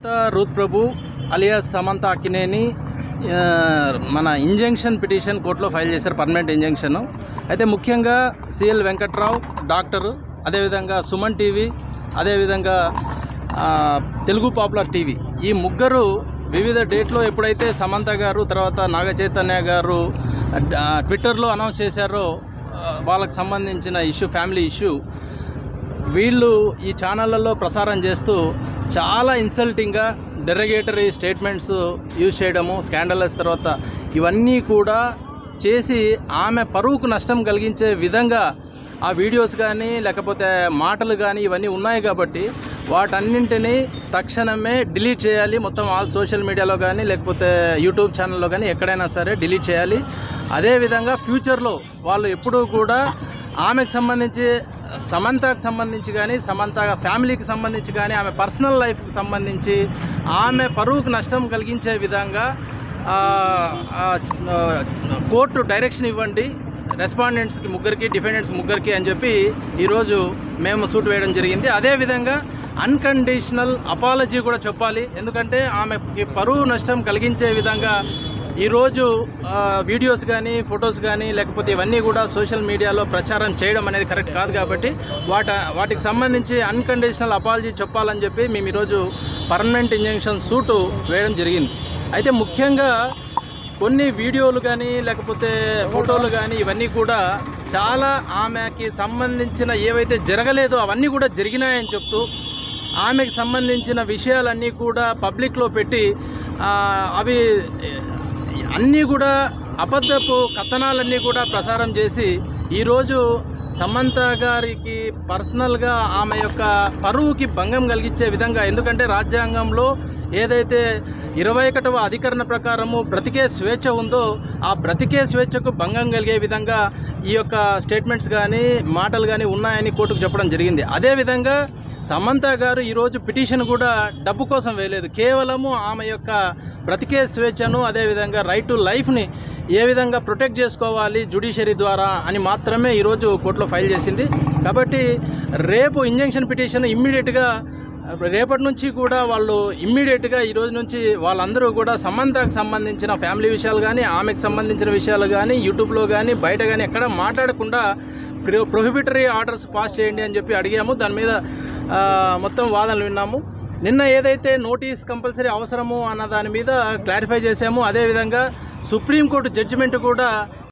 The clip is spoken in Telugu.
రూత్ ప్రభు అలియాస్ సమంత అక్కినేని ఆ, మన ఇంజంక్షన్ పిటిషన్ కోర్టులో ఫైల్ చేశారు పర్మనెంట్ ఇంజంక్షన్ అయితే ముఖ్యంగా సిఎల్ వెంకట్రావు డాక్టరు అదేవిధంగా సుమన్ టీవీ అదేవిధంగా ఆ, తెలుగు పాపులర్ టీవీ ఈ ముగ్గురు వివిధ డేట్లో ఎప్పుడైతే సమంత గారు తర్వాత నాగ చైతన్య గారు ఆ, ట్విట్టర్లో అనౌన్స్ చేశారో ఆ, వాళ్ళకి సంబంధించిన ఇష్యూ ఫ్యామిలీ ఇష్యూ వీళ్ళు ఈ ఛానళ్ళల్లో ప్రసారం చేస్తూ చాలా ఇన్సల్టింగ్గా డెరగేటరీ స్టేట్మెంట్స్ యూజ్ చేయడము స్కాండలస్ తర్వాత ఇవన్నీ కూడా చేసి ఆమె పరువుకు నష్టం కలిగించే విధంగా ఆ వీడియోస్ కానీ లేకపోతే మాటలు కానీ ఇవన్నీ ఉన్నాయి కాబట్టి వాటన్నింటినీ తక్షణమే డిలీట్ చేయాలి మొత్తం ఆల్ సోషల్ మీడియాలో కానీ లేకపోతే యూట్యూబ్ ఛానల్లో కానీ ఎక్కడైనా సరే డిలీట్ చేయాలి అదేవిధంగా ఫ్యూచర్లో వాళ్ళు ఎప్పుడూ కూడా ఆమెకు సంబంధించి సమంతకు సంబంధించి కానీ సమంత ఫ్యామిలీకి సంబంధించి కానీ ఆమె పర్సనల్ లైఫ్కి సంబంధించి ఆమె పరువుకు నష్టం కలిగించే విధంగా ఆ, ఆ, ఆ, కోర్టు డైరెక్షన్ ఇవ్వండి రెస్పాండెంట్స్కి ముగ్గురికి డిఫెండెంట్స్ ముగ్గురికి అని చెప్పి ఈరోజు మేము సూట్ వేయడం జరిగింది అదేవిధంగా అన్కండిషనల్ అపాలజీ కూడా చెప్పాలి ఎందుకంటే ఆమెకి పరువు నష్టం కలిగించే విధంగా ఈరోజు ఆ, వీడియోస్ కానీ ఫొటోస్ కానీ లేకపోతే ఇవన్నీ కూడా సోషల్ మీడియాలో ప్రచారం చేయడం అనేది కరెక్ట్ కాదు కాబట్టి వాట వాటికి సంబంధించి అన్కండిషనల్ అపాలజీ చెప్పాలని చెప్పి మేము ఈరోజు పర్మనెంట్ ఇంజంక్షన్ సూటు వేయడం జరిగింది అయితే ముఖ్యంగా కొన్ని వీడియోలు కానీ లేకపోతే ఫోటోలు కానీ ఇవన్నీ కూడా చాలా ఆమెకి సంబంధించిన ఏవైతే జరగలేదో అవన్నీ కూడా జరిగినాయని చెప్తూ ఆమెకు సంబంధించిన విషయాలన్నీ కూడా పబ్లిక్లో పెట్టి ఆ, అవి అన్నీ కూడా అబద్ధపు కథనాలన్నీ కూడా ప్రసారం చేసి ఈరోజు సమంత గారికి పర్సనల్గా ఆమె యొక్క పరువుకి భంగం కలిగించే విధంగా ఎందుకంటే రాజ్యాంగంలో ఏదైతే ఇరవై ఒకటవ అధికరణ ప్రకారము బ్రతికే స్వేచ్ఛ ఉందో ఆ బ్రతికే స్వేచ్ఛకు భంగం కలిగే విధంగా ఈ యొక్క స్టేట్మెంట్స్ కానీ మాటలు కానీ ఉన్నాయని కోర్టుకు చెప్పడం జరిగింది అదేవిధంగా సమంత గారు ఈరోజు పిటిషన్ కూడా డబ్బు కోసం వేయలేదు కేవలము ఆమె యొక్క బ్రతికే స్వేచ్ఛను అదేవిధంగా రైట్ టు లైఫ్ని ఏ విధంగా ప్రొటెక్ట్ చేసుకోవాలి జుడిషియరీ ద్వారా అని మాత్రమే ఈరోజు కోర్టులో ఫైల్ చేసింది కాబట్టి రేపు ఇంజంక్షన్ పిటిషన్ ఇమ్మీడియట్గా రేపటి నుంచి కూడా వాళ్ళు ఇమ్మీడియట్గా ఈ రోజు నుంచి వాళ్ళందరూ కూడా సమంతకు సంబంధించిన ఫ్యామిలీ విషయాలు కానీ ఆమెకు సంబంధించిన విషయాలు కానీ యూట్యూబ్లో కానీ బయట కానీ ఎక్కడ మాట్లాడకుండా ప్రొ ప్రొహిబిటరీ ఆర్డర్స్ పాస్ చేయండి అని చెప్పి అడిగాము దాని మీద ఆ, మొత్తం వాదనలు విన్నాము నిన్న ఏదైతే నోటీస్ కంపల్సరీ అవసరము అన్న దాని మీద క్లారిఫై చేశాము అదేవిధంగా సుప్రీంకోర్టు జడ్జిమెంట్ కూడా